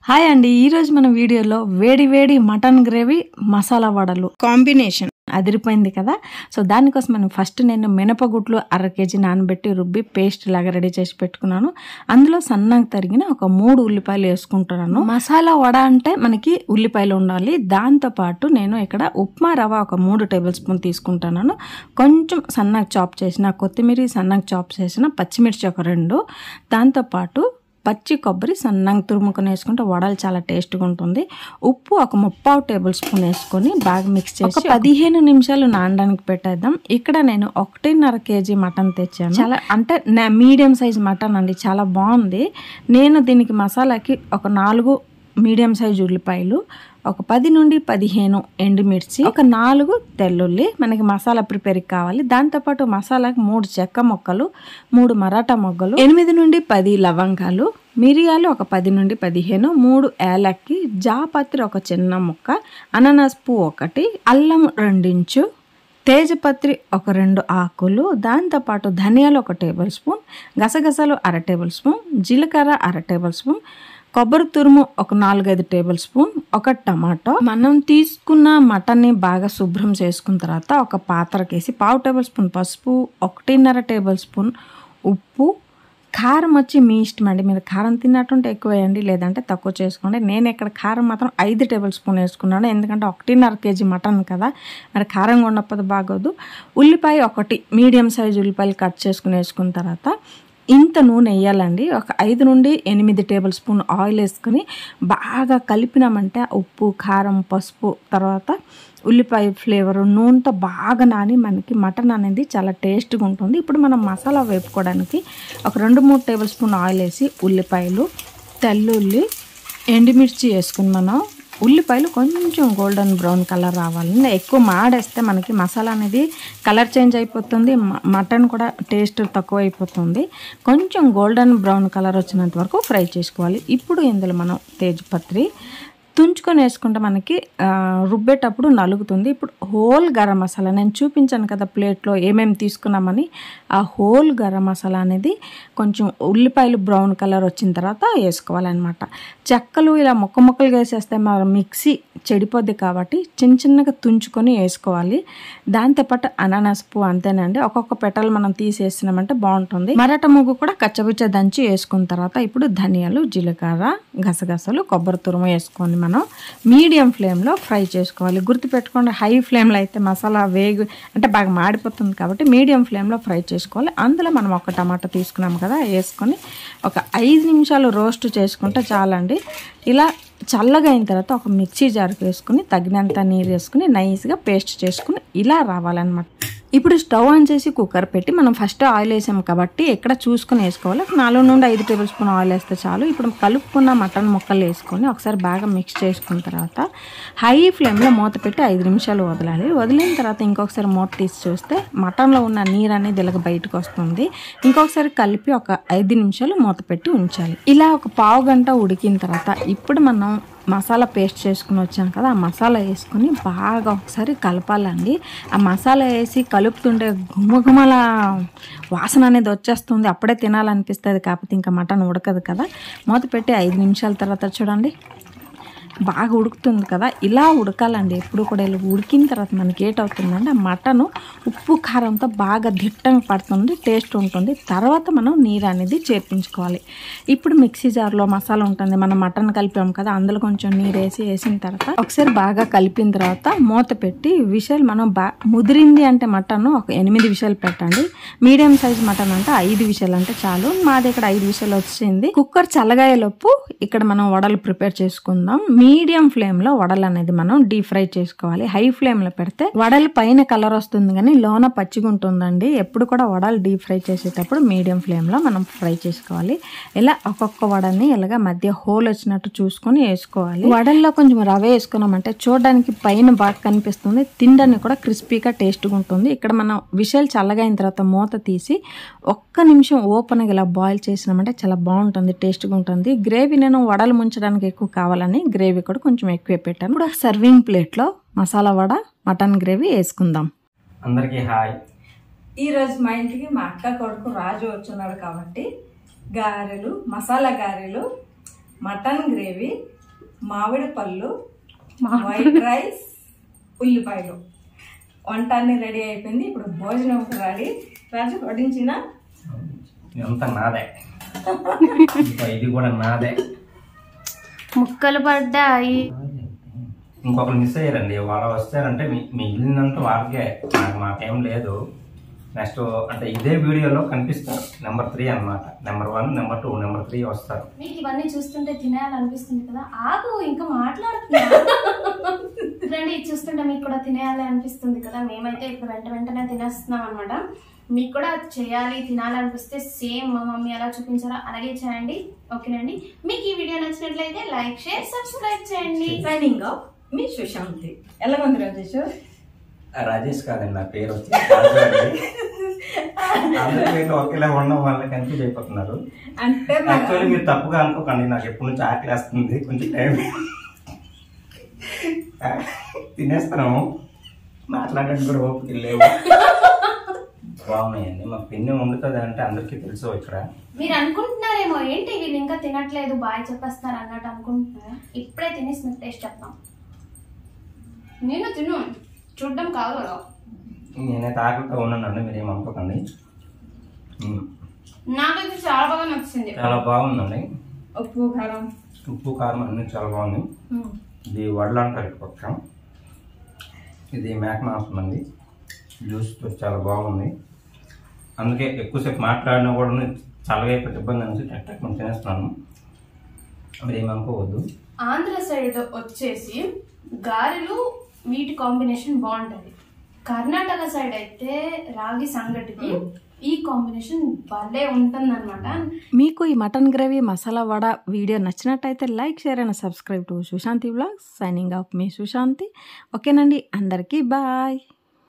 Hi అండి ఈరోజు మన వీడియోలో వేడి వేడి మటన్ గ్రేవీ మసాలా వడలు కాంబినేషన్ అదిరిపోయింది కదా సో దానికోసం మనం ఫస్ట్ నేను మినపగుట్లు అర కేజీ నానబెట్టి రుబ్బి పేస్ట్ లాగా రెడీ చేసి పెట్టుకున్నాను అందులో సన్నగా తరిగిన ఒక మూడు ఉల్లిపాయలు వేసుకుంటున్నాను మసాలా వడ అంటే మనకి ఉల్లిపాయలు ఉండాలి దాంతోపాటు నేను ఇక్కడ ఉప్మా రవ్వ ఒక మూడు టేబుల్ స్పూన్ తీసుకుంటున్నాను కొంచెం సన్నగా చాప్ చేసిన కొత్తిమీర సన్నగా చాప్ చేసిన పచ్చిమిర్చి ఒక రెండు దాంతోపాటు పచ్చి కొబ్బరి సన్నగా తురుముకొని వేసుకుంటే వడలు చాలా టేస్ట్గా ఉంటుంది ఉప్పు ఒక ముప్పావు టేబుల్ స్పూన్ వేసుకొని బాగా మిక్స్ చేసి ఒక పదిహేను నిమిషాలు నానడానికి పెట్టేద్దాం ఇక్కడ నేను ఒకటిన్నర కేజీ మటన్ తెచ్చాను చాలా అంటే నా మీడియం సైజ్ మటన్ అండి చాలా బాగుంది నేను దీనికి మసాలాకి ఒక నాలుగు మీడియం సైజ్ ఉల్లిపాయలు ఒక పది నుండి పదిహేను ఎండుమిర్చి ఒక నాలుగు తెల్లుల్లి మనకి మసాలా ప్రిపేర్కి కావాలి దాంతోపాటు మసాలాకి మూడు చెక్క మొక్కలు మూడు మరాఠా మొగ్గలు ఎనిమిది నుండి పది లవంగాలు మిరియాలు ఒక పది నుండి పదిహేను మూడు ఏలక్కి జాపత్రి ఒక చిన్న ముక్క అనానస్ పువ్వు ఒకటి అల్లం రెండించు తేజపత్రి ఒక రెండు ఆకులు దాంతోపాటు ధనియాలు ఒక టేబుల్ స్పూన్ గసగసాలు అర టేబుల్ స్పూన్ జీలకర్ర అర టేబుల్ స్పూన్ కొబ్బరి తురుము ఒక నాలుగైదు టేబుల్ స్పూన్ ఒక టమాటో మనం తీసుకున్న మటన్ని బాగా శుభ్రం చేసుకున్న తర్వాత ఒక పాత్రకేసి పావు టేబుల్ స్పూన్ పసుపు ఒకటిన్నర టేబుల్ స్పూన్ ఉప్పు కారం వచ్చి మీ ఇష్టం అండి మీరు కారం తిన్నట్టుంటే ఎక్కువ వేయండి లేదంటే తక్కువ చేసుకోండి నేను ఇక్కడ కారం మాత్రం ఐదు టేబుల్ స్పూన్ వేసుకున్నాను ఎందుకంటే ఒకటిన్నర కేజీ మటన్ కదా మరి కారంగా ఉండకపోతే బాగోదు ఉల్లిపాయ ఒకటి మీడియం సైజ్ ఉల్లిపాయలు కట్ చేసుకుని వేసుకున్న తర్వాత ఇంత నూనె వేయాలండి ఒక ఐదు నుండి ఎనిమిది టేబుల్ స్పూన్ ఆయిల్ వేసుకొని బాగా కలిపినామంటే ఉప్పు కారం పసుపు తర్వాత ఉల్లిపాయ ఫ్లేవర్ నూనెతో బాగా నాని మనకి మటన్ అనేది చాలా టేస్ట్గా ఉంటుంది ఇప్పుడు మనం మసాలా వేపుకోవడానికి ఒక రెండు మూడు టేబుల్ స్పూన్ ఆయిల్ వేసి ఉల్లిపాయలు తెల్లుల్లి ఎండుమిర్చి వేసుకుని మనం ఉల్లిపాయలు కొంచెం గోల్డెన్ బ్రౌన్ కలర్ రావాలి ఎక్కువ మాడేస్తే మనకి మసాలా అనేది కలర్ చేంజ్ అయిపోతుంది మ- మటన్ కూడా టేస్ట్ తక్కువ అయిపోతుంది కొంచెం గోల్డెన్ బ్రౌన్ కలర్ వచ్చినంత వరకు ఫ్రై చేసుకోవాలి ఇప్పుడు ఇందులో మనం తేజ్పత్రి తుంచుకొని వేసుకుంటే మనకి ఆ, రుబ్బేటప్పుడు నలుగుతుంది ఇప్పుడు హోల్ గరం మసాలా నేను చూపించాను కదా ప్లేట్లో ఏమేమి తీసుకున్నామని ఆ హోల్ గరం మసాలా అనేది కొంచెం ఉల్లిపాయలు బ్రౌన్ కలర్ వచ్చిన తర్వాత వేసుకోవాలన్నమాట చెక్కలు ఇలా ముక్క ముక్కలుగా వేసేస్తే మన మిక్సీ చెడిపోద్ది కాబట్టి చిన్న చిన్నగా తుంచుకొని వేసుకోవాలి దాంతోపాటు అనానస్ పువ్వు అంతేనండి ఒక్కొక్క పెటల్ మనం తీసేసినామంటే బాగుంటుంది మరాఠా ముగ్గు కూడా కచ్చబిచ్చ దంచి వేసుకున్న తర్వాత ఇప్పుడు ధనియాలు జీలకర్ర గసగసాలు కొబ్బరి తురుము వేసుకొని మనం మీడియం ఫ్లేమ్లో ఫ్రై చేసుకోవాలి గుర్తుపెట్టుకోండి హై ఫ్లేమ్లో అయితే మసాలా వేగు అంటే బాగా మాడిపోతుంది కాబట్టి మీడియం ఫ్లేమ్లో ఫ్రై చేసుకోవాలి అందులో మనం ఒక టమాటా తీసుకున్నాం కదా వేసుకొని ఒక ఐదు నిమిషాలు రోస్ట్ చేసుకుంటే చాలండి ఇలా చల్లగా అయిన తర్వాత ఒక మిక్సీ జార్కి వేసుకుని తగినంత నీరు వేసుకుని నైస్గా పేస్ట్ చేసుకుని ఇలా రావాలన్నమాట ఇప్పుడు స్టవ్ ఆన్ చేసి కుక్కర్ పెట్టి మనం ఫస్ట్ ఆయిల్ వేసాం కాబట్టి ఎక్కడ చూసుకొని వేసుకోవాలి ఒక నాలుగు నుండి ఐదు టేబుల్ స్పూన్ ఆయిల్ వేస్తే చాలు ఇప్పుడు కలుపుకున్న మటన్ ముక్కలు వేసుకొని ఒకసారి బాగా మిక్స్ చేసుకున్న తర్వాత హై ఫ్లేమ్లో మూత పెట్టి ఐదు నిమిషాలు వదలాలి వదిలిన తర్వాత ఇంకొకసారి మూత తీసి చూస్తే మటన్లో ఉన్న నీరు అనేది ఇలాగ బయటకు వస్తుంది ఇంకొకసారి కలిపి ఒక ఐదు నిమిషాలు మూత పెట్టి ఉంచాలి ఇలా ఒక పావు గంట ఉడికిన తర్వాత ఇప్పుడు మనం మసాలా పేస్ట్ చేసుకుని వచ్చాం కదా ఆ మసాలా వేసుకొని బాగా ఒకసారి కలపాలండి ఆ మసాలా వేసి కలుపుతుంటే గుమగుమల వాసన అనేది వచ్చేస్తుంది అప్పుడే తినాలనిపిస్తుంది కాకపోతే ఇంకా మటన్ ఉడకదు కదా మూత పెట్టి ఐదు నిమిషాల తర్వాత చూడండి బాగా ఉడుకుతుంది కదా ఇలా ఉడకాలండి ఎప్పుడు కూడా ఇలా ఉడికిన తర్వాత మనకి ఏటవుతుందంటే ఆ మటను ఉప్పు కారంతో బాగా దిట్టంగా పడుతుంది టేస్ట్ ఉంటుంది తర్వాత మనం నీరు అనేది చేర్పించుకోవాలి ఇప్పుడు మిక్సీ జార్లో మసాలా ఉంటుంది మనం మటన్ కలిపాం కదా అందులో కొంచెం నీరు వేసి వేసిన తర్వాత ఒకసారి బాగా కలిపిన తర్వాత మూత పెట్టి విషయాలు మనం బా ముదిరింది అంటే మటన్ ఒక ఎనిమిది విషయాలు పెట్టండి మీడియం సైజ్ మటన్ అంటే ఐదు విషయాలు అంటే చాలు మాది ఇక్కడ ఐదు విషయాలు వచ్చింది కుక్కర్ చల్లగాయలోపు ఇక్కడ మనం వడలు ప్రిపేర్ చేసుకుందాం మీడియం ఫ్లేమ్ లో వడలు అనేది మనం డీప్ ఫ్రై చేసుకోవాలి హై ఫ్లేమ్ లో పెడితే వడలు పైన కలర్ వస్తుంది కానీ లోన పచ్చిగా ఉంటుందండి ఎప్పుడు కూడా వడలు డీప్ ఫ్రై చేసేటప్పుడు మీడియం ఫ్లేమ్ లో మనం ఫ్రై చేసుకోవాలి ఇలా ఒక్కొక్క వడని ఇలాగా మధ్య హోల్ వచ్చినట్టు చూసుకొని వేసుకోవాలి వడల్లో కొంచెం రవ వేసుకున్నామంటే చూడడానికి పైన బాగా కనిపిస్తుంది తినడానికి కూడా క్రిస్పీగా టేస్ట్గా ఉంటుంది ఇక్కడ మనం విషయాలు చల్లగా అయిన తర్వాత మూత తీసి ఒక్క నిమిషం ఓపెన్గా ఇలా బాయిల్ చేసినామంటే చాలా బాగుంటుంది టేస్ట్గా ఉంటుంది గ్రేవీ నేను వడలు ముంచడానికి ఎక్కువ కావాలని గ్రేవీ కూడా కొంచెం ఎక్కువ పెట్టాను ఇప్పుడు సర్వింగ్ ప్లేట్లో మసాలా వడ మటన్ గ్రేవీ వేసుకుందాం అందరికీ హాయ్ ఈరోజు మా ఇంటికి మా అక్క కొడుకు రాజు వచ్చున్నాడు కాబట్టి గారెలు మసాలా గారెలు మటన్ గ్రేవీ మామిడి పళ్ళు వైట్ రైస్ ఉల్లిపాయలు వంట అన్ని రెడీ అయిపోయింది ఇప్పుడు భోజనం రెడీ రాజు వడ్డించిన ఇదంతా నాదే ఇంకా ఇది కూడా నాదే ముక్కలు పడ్డాయి ఇంకొకరు మిస్ అయ్యారండి వాళ్ళు వస్తారంటే మీ మిగిలినంత వాళ్ళకే నాకు మాకేం లేదు నెక్స్ట్ అంటే ఇదే వీడియోలో కనిపిస్తారు నెంబర్ త్రీ అన్నమాట number one number two number three వస్తారు మీకు ఇవన్నీ చూస్తుంటే తినేయాలనిపిస్తుంది కదా ఆగు ఇంకా మాట్లాడుతున్నా రండి ఇది చూస్తుంటే మీకు కూడా తినేయాలి అనిపిస్తుంది కదా మేమైతే ఇప్పుడు వెంట వెంటనే తినేస్తున్నాం అనమాట మీకు కూడా చేయాలి తినాలనిపిస్తే సేమ్ మా మమ్మీ ఎలా చూపించారో అలాగే చేయండి ఓకేనండి మీకు ఈ వీడియో నచ్చినట్లయితే లైక్ షేర్ సబ్స్క్రైబ్ చేయండి సైనింగ్ ఆఫ్ మీ సుశాంతి ఎలా ఉంది రాజేష్ రాజేష్ కాదండి నా పేరు వచ్చి రాజు అండి. అందరి పేర్లు ఒకేలా ఉండడం వల్ల కన్ఫ్యూజ్ అయిపోతున్నారు అంటే మన- యాక్చువల్లీ మీరు తప్పుగా అనుకోకండి నాకు ఎప్పటి నుంచి ఆకలి వేస్తుంది కొంచెం టైం తినేస్తున్నాము మాట్లాడడానికి కూడా ఓపిక లేవు బాగున్నాయండి మా పిన్ని వండుతుంది అంటే అందరికీ తెలుసు ఇక్కడ మీరు అనుకుంటున్నారేమో ఏంటి వీళ్ళు ఇంకా తినట్లేదు బాయ్ చెప్పేస్తున్నారు అన్నట్టు అనుకుంటున్నారా ఇప్పుడే తినేసి మీకు టేస్ట్ చెప్తాం నేను తిను చూడడం కాదు కదా నేనైతే ఆకలితో ఉన్నానండి మీరు ఏమనుకోకండి మ్మ్. నాకైతే చాలా బాగా నచ్చింది చాలా బాగుందండి ఉప్పు కారం ఉప్పు కారం అన్ని చాలా బాగుంది ఉమ్. ఇది వడలు అంటారు ఇటు పక్షం ఇది మేక మాంసం అండి జ్యూస్ తో చాలా బాగుంది అందుకే ఎక్కువసేపు మాట్లాడినా కూడా చల్లగా అయిపోతే ఇబ్బంది అనేసి టక్ టక్ మనం తినేస్తున్నాను మీరు ఏమనుకోవద్దు ఆంధ్ర సైడ్ వచ్చేసి గారెలు వీటి కాంబినేషన్ బాగుంటది కర్ణాటక సైడ్ అయితే రాగి సంగటికి ఈ కాంబినేషన్ భలే ఉంటుందన్నమాట మీకు ఈ mutton gravy masala vada video నచ్చినట్టయితే like share and subscribe to Sushanthi blogs signing off మీ సుశాంతి ఓకేనండి అందరికీ బాయ్